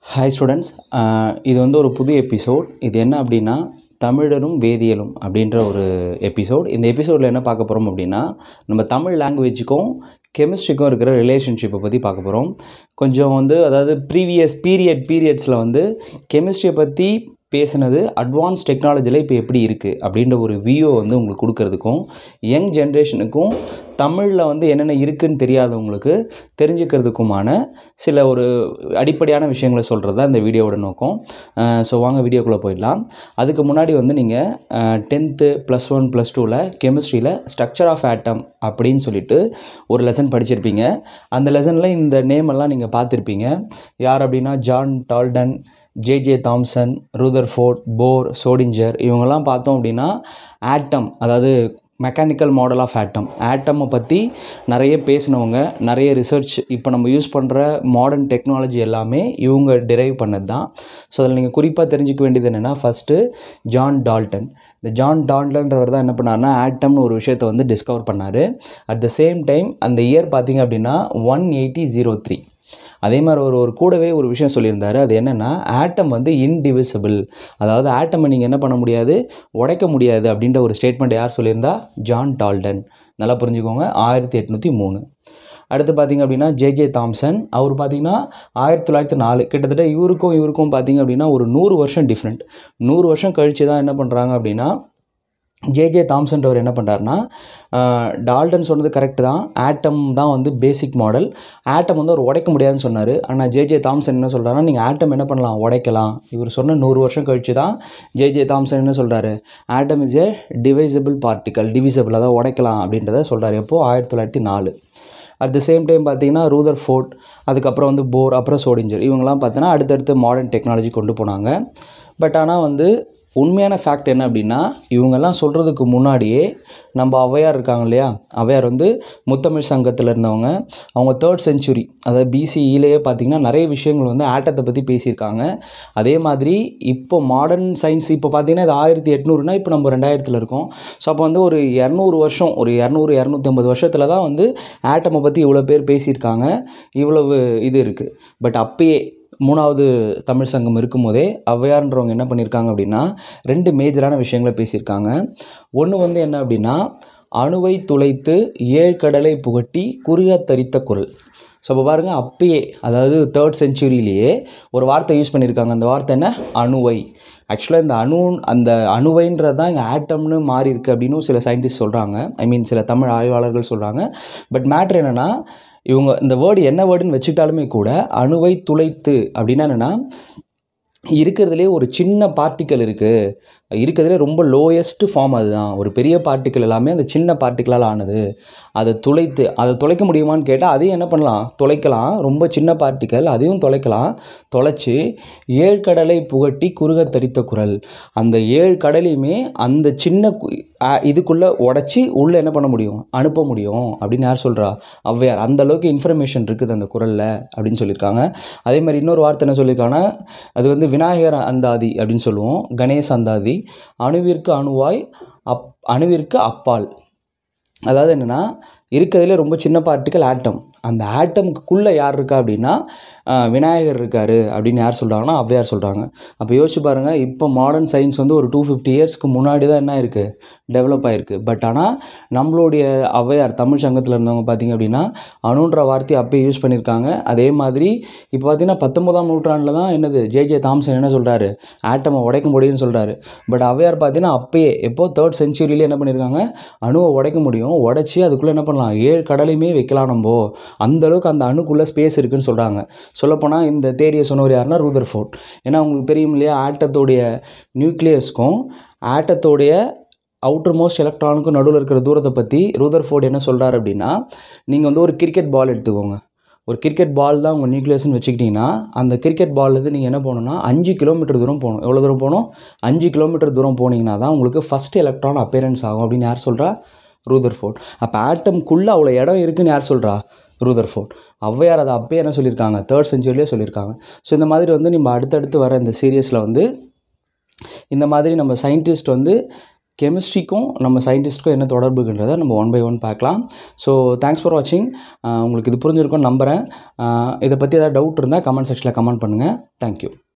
hi students இது வந்து ஒரு புது எபிசோட் இது என்ன அப்படின்னா தமிழரும் வேதியியலும் அப்படின்ற ஒரு எபிசோட் இந்த எபிசோடில் என்ன பார்க்க போகிறோம் அப்படின்னா நம்ம தமிழ் லாங்குவேஜுக்கும் கெமிஸ்ட்ரிக்கும் இருக்கிற ரிலேஷன்ஷிப்பை பற்றி பார்க்க போகிறோம் கொஞ்சம் வந்து அதாவது ப்ரீவியஸ் பீரியட் பீரியட்ஸில் வந்து கெமிஸ்ட்ரியை பற்றி பேசுனது அட்வான்ஸ் டெக்னாலஜியில் இப்போ எப்படி இருக்குது அப்படின்ற ஒரு வியூ வந்து உங்களுக்கு கொடுக்கறதுக்கும் யங் ஜென்ரேஷனுக்கும் தமிழில் வந்து என்னென்ன இருக்குன்னு தெரியாதவங்களுக்கு தெரிஞ்சுக்கிறதுக்குமான சில ஒரு அடிப்படையான விஷயங்களை சொல்கிறது தான் இந்த வீடியோவோட நோக்கம் ஸோ வாங்க வீடியோக்குள்ளே போயிடலாம் அதுக்கு முன்னாடி வந்து நீங்கள் டென்த்து ப்ளஸ் ஒன் ப்ளஸ் டூவில் கெமிஸ்ட்ரியில் ஸ்ட்ரக்சர் ஆஃப் ஆட்டம் அப்படின்னு சொல்லிட்டு ஒரு லெசன் படிச்சிருப்பீங்க அந்த லெசனில் இந்த நேம் எல்லாம் நீங்கள் பார்த்துருப்பீங்க யார் அப்படின்னா John Dalton J J Thomson Rutherford Bohr Schrodinger இவங்கெல்லாம் பார்த்தோம் அப்படின்னா ஆட்டம் அதாவது மெக்கானிக்கல் மாடல் ஆஃப் ஆட்டம் ஆட்டமை பற்றி நிறைய பேசினவங்க நிறைய ரிசர்ச் இப்போ நம்ம யூஸ் பண்ணுற மாடர்ன் டெக்னாலஜி எல்லாமே இவங்க டிரைவ் பண்ணது தான் ஸோ அதில் நீங்கள் குறிப்பாக தெரிஞ்சுக்க வேண்டியது என்னென்னா ஃபஸ்ட்டு ஜான் டால்டன் இந்த ஜான் டால்டன்றவர் தான் என்ன பண்ணார்னா ஆட்டம்னு ஒரு விஷயத்தை வந்து டிஸ்கவர் பண்ணார் அட் த சேம் டைம் அந்த இயர் பார்த்தீங்க அப்படின்னா ஒன் எயிட்டி ஜீரோ த்ரீ அதே மாதிரி ஒரு ஒரு கூடவே ஒரு விஷயம் சொல்லியிருந்தாரு அது என்னென்னா ஆட்டம் வந்து இன்டிவிசிபிள் அதாவது ஆட்டமை நீங்கள் என்ன பண்ண முடியாது உடைக்க முடியாது அப்படின்ற ஒரு ஸ்டேட்மெண்ட் யார் சொல்லியிருந்தா ஜான் டால்டன் நல்லா புரிஞ்சுக்கோங்க ஆயிரத்தி எட்நூற்றி மூணு அடுத்து பார்த்திங்க அப்படின்னா ஜேஜே தாம்சன் அவர் பார்த்திங்கன்னா ஆயிரத்தி தொள்ளாயிரத்தி நாலு கிட்டத்தட்ட இவருக்கும் இவருக்கும் பார்த்திங்க அப்படின்னா ஒரு நூறு வருஷம் டிஃப்ரெண்ட் நூறு வருஷம் கழித்து தான் என்ன பண்ணுறாங்க அப்படின்னா ஜேஜே தாம்சன்றவர் என்ன பண்ணுறாருனா டால்டன் சொன்னது கரெக்டு தான் ஆட்டம் தான் வந்து பேசிக் மாடல் ஆட்டம் வந்து அவர் உடைக்க முடியாதுன்னு சொன்னார் ஆனால் ஜேஜே தாம்சன் என்ன சொல்கிறாருன்னா நீங்கள் ஆட்டம் என்ன பண்ணலாம் உடைக்கலாம் இவர் சொன்ன நூறு வருஷம் கழித்து தான் ஜேஜே தாம்சன் என்ன சொல்கிறாரு atom is a divisible particle divisible அதாவது உடைக்கலாம் அப்படின்றத சொல்கிறார் எப்போது ஆயிரத்தி தொள்ளாயிரத்தி நாலு அட் த சேம் டைம் பார்த்தீங்கன்னா ரூதர் ஃபோர்ட் அதுக்கப்புறம் வந்து போர் அப்புறம் சோடிஞ்சர் இவங்கெல்லாம் பார்த்தீங்கன்னா அடுத்தடுத்து மாடர்ன் டெக்னாலஜி கொண்டு போனாங்க பட் ஆனால் வந்து உண்மையான ஃபேக்ட் என்ன அப்படின்னா இவங்கெல்லாம் சொல்கிறதுக்கு முன்னாடியே நம்ம ஔவையார் இருக்காங்க இல்லையா ஔவையார் வந்து முத்தமிழ் சங்கத்தில் இருந்தவங்க அவங்க தேர்ட் செஞ்சுரி அதாவது பிசிஇலேயே பார்த்திங்கன்னா நிறைய விஷயங்கள் வந்து ஆட்டத்தை பற்றி பேசியிருக்காங்க அதே மாதிரி இப்போ மாடர்ன் சயின்ஸ் இப்போ பார்த்திங்கன்னா இது ஆயிரத்தி எட்நூறுனா இப்போ நம்ம ரெண்டாயிரத்தில் இருக்கோம் ஸோ அப்போ வந்து ஒரு இரநூறு வருஷம் ஒரு இரநூறு இரநூத்தி ஐம்பது வருஷத்தில் தான் வந்து ஆட்டமை பற்றி இவ்வளோ பேர் பேசியிருக்காங்க இவ்வளவு இது இருக்குது பட் அப்பயே மூணாவது தமிழ் சங்கம் இருக்கும்போதே ஔவையார்ன்றவங்க என்ன பண்ணியிருக்காங்க அப்படின்னா ரெண்டு மேஜரான விஷயங்களை பேசியிருக்காங்க ஒன்று வந்து என்ன அப்படின்னா அணுவை துளைத்து ஏழ்கடலை புகட்டி குறுக தரித்த குரல் ஸோ அப்போ பாருங்கள் அப்பயே அதாவது தேர்ட் செஞ்சுரியிலேயே ஒரு வார்த்தை யூஸ் பண்ணியிருக்காங்க அந்த வார்த்தை என்ன அணுவை ஆக்சுவலாக இந்த அணு அந்த அணுவைன்றது தான் இங்கே ஆட்டம்னு மாறி இருக்குது அப்படின்னு சில சயின்டிஸ்ட் சொல்கிறாங்க ஐ மீன் சில தமிழ் ஆய்வாளர்கள் சொல்கிறாங்க பட் மேட்ரு என்னென்னா இவங்க இந்த வேர்டு என்ன வேர்டுன்னு வச்சுக்கிட்டாலுமே கூட அணுவை துளைத்து அப்படின்னா என்னென்னா இருக்கிறதுலே ஒரு சின்ன பார்ட்டிக்கல் இருக்குது இருக்கிறதுலே ரொம்ப லோயஸ்ட் ஃபார்ம் அதுதான் ஒரு பெரிய பார்ட்டிக்கல் எல்லாமே அந்த சின்ன பார்ட்டிக்கலால் ஆனது அதை துளைத்து அதை துளைக்க முடியுமான்னு கேட்டால் அதையும் என்ன பண்ணலாம் துளைக்கலாம் ரொம்ப சின்ன பார்ட்டிக்கல் அதையும் துளைக்கலாம் தொலைச்சி ஏழு கடலை புகட்டி குறுக தரித்த குரல் அந்த ஏழு கடலையுமே அந்த சின்ன இதுக்குள்ளே உடச்சி உள்ளே என்ன பண்ண முடியும் அனுப்ப முடியும் அப்படின்னு யார் சொல்கிறா ஔவையார் அந்த அளவுக்கு இன்ஃபர்மேஷன் இருக்குது அந்த குரலில் அப்படின்னு சொல்லியிருக்காங்க அதே மாதிரி இன்னொரு வார்த்தை என்ன சொல்லியிருக்காங்கன்னா அது வந்து விநாயகர் அந்தாதி அப்படின்னு சொல்லுவோம் கணேஷ் அந்தாதி அணுவிற்கு அணுவாய் அப் அணுவிற்கு அப்பால் அதாவது என்னென்னா இருக்கிறதுலே ரொம்ப சின்ன பார்ட்டிக்கல் ஆட்டம் அந்த ஆட்டமுக்குள்ளே யார் இருக்கா அப்படின்னா விநாயகர் இருக்கார் அப்படின்னு யார் சொல்கிறாங்கன்னா ஔவையார் சொல்கிறாங்க அப்போ யோசிச்சு பாருங்கள் இப்போ மாடர்ன் சயின்ஸ் வந்து ஒரு டூ ஃபிஃப்டி இயர்ஸ்க்கு முன்னாடி தான் என்ன இருக்குது டெவலப் ஆகிருக்கு பட் ஆனால் நம்மளுடைய ஔவையார் தமிழ் சங்கத்தில் இருந்தவங்க பார்த்திங்க அப்படின்னா அணுன்ற வார்த்தையை அப்பயே யூஸ் பண்ணியிருக்காங்க அதே மாதிரி இப்போ பார்த்திங்கன்னா பத்தொம்போதாம் நூற்றாண்டில் தான் என்னது ஜே ஜே தாம்சன் என்ன சொல்கிறாரு ஆட்டமை உடைக்க முடியும்னு சொல்கிறாரு பட் ஔவையார் பார்த்தீங்கன்னா அப்பயே எப்போது தேர்ட் செஞ்சுரியிலே என்ன பண்ணியிருக்காங்க அணுவை உடைக்க முடியும் உடச்சி அதுக்குள்ளே என்ன பண்ணலாம் ஏழு கடலையுமே வைக்கலாம் நம்ம அந்த அளவுக்கு அந்த அணுக்குள்ளே ஸ்பேஸ் இருக்குன்னு சொல்கிறாங்க சொல்லப்போனால் இந்த தேரியை சொன்னவர் யாருன்னா ரூதர் ஃபோர்ட் ஏன்னா உங்களுக்கு தெரியும் இல்லையா ஆட்டத்தோடைய நியூக்ளியஸ்க்கும் ஆட்டத்தோடைய அவுட்டர் மோஸ்ட் எலக்ட்ரானுக்கும் நடுவில் இருக்கிற தூரத்தை பற்றி ரூதர் ஃபோர்ட் என்ன சொல்கிறார் அப்படின்னா நீங்கள் வந்து ஒரு கிரிக்கெட் பால் எடுத்துக்கோங்க ஒரு கிரிக்கெட் பால் தான் உங்கள் நியூக்ளியஸ்னு வச்சுக்கிட்டிங்கன்னா அந்த கிரிக்கெட் பால்லேருந்து நீங்கள் என்ன போகணுன்னா அஞ்சு கிலோமீட்டர் தூரம் போகணும் எவ்வளோ தூரம் போகணும் அஞ்சு கிலோமீட்டர் தூரம் போனீங்கன்னா தான் உங்களுக்கு ஃபஸ்ட் எலக்ட்ரான் அப்பேரன்ஸ் ஆகும் அப்படின்னு யார் சொல்கிறா ரூதர் ஃபோர்ட் அப்போ ஆட்டம்குள்ளே அவ்வளோ இடம் இருக்குதுன்னு யார் சொல்கிறா ரூதர் ஃபோர்ட் ஔவையார் அதை அப்பயே என்ன சொல்லியிருக்காங்க தேர்ட் செஞ்சுரியிலே சொல்லியிருக்காங்க ஸோ இந்த மாதிரி வந்து நம்ம அடுத்தடுத்து வர இந்த சீரியஸில் வந்து இந்த மாதிரி நம்ம சயின்டிஸ்ட் வந்து கெமிஸ்ட்ரிக்கும் நம்ம சயின்டிஸ்ட்க்கும் என்ன தொடர்புன்றதை நம்ம ஒன் பை ஒன் பார்க்கலாம் ஸோ தேங்க்ஸ் ஃபார் வாட்சிங் உங்களுக்கு இது புரிஞ்சிருக்கும்னு நம்புகிறேன் இதை பற்றி ஏதாவது டவுட் இருந்தால் கமெண்ட் செக்ஷனில் கமெண்ட் பண்ணுங்கள் தேங்க்யூ